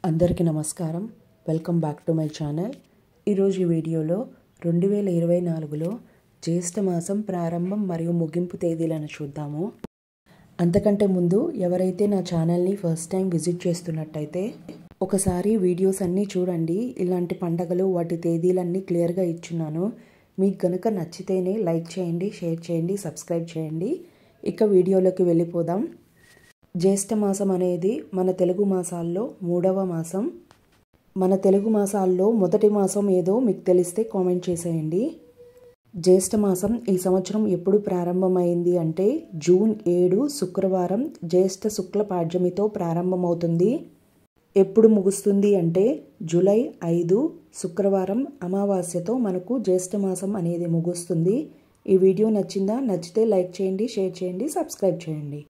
అందరికీ నమస్కారం welcome back to my channel ఈరోజు ఈ వీడియోలో రెండు వేల ఇరవై నాలుగులో జ్యేష్ఠ మాసం ప్రారంభం మరియు ముగింపు తేదీలను చూద్దాము అంతకంటే ముందు ఎవరైతే నా ఛానల్ని ఫస్ట్ టైం విజిట్ చేస్తున్నట్టయితే ఒకసారి వీడియోస్ అన్నీ చూడండి ఇలాంటి పండగలు వాటి తేదీలన్నీ క్లియర్గా ఇచ్చున్నాను మీకు కనుక నచ్చితేనే లైక్ చేయండి షేర్ చేయండి సబ్స్క్రైబ్ చేయండి ఇక వీడియోలోకి వెళ్ళిపోదాం జ్యేష్ఠ మాసం అనేది మన తెలుగు మాసాల్లో మూడవ మాసం మన తెలుగు మాసాల్లో మొదటి మాసం ఏదో మీకు తెలిస్తే కామెంట్ చేసేయండి జ్యేష్ఠ మాసం ఈ సంవత్సరం ఎప్పుడు ప్రారంభమైంది అంటే జూన్ ఏడు శుక్రవారం జ్యేష్ఠ శుక్ల పాడ్యమితో ప్రారంభమవుతుంది ఎప్పుడు ముగుస్తుంది అంటే జూలై ఐదు శుక్రవారం అమావాస్యతో మనకు జ్యేష్ఠ మాసం అనేది ముగుస్తుంది ఈ వీడియో నచ్చిందా నచ్చితే లైక్ చేయండి షేర్ చేయండి సబ్స్క్రైబ్ చేయండి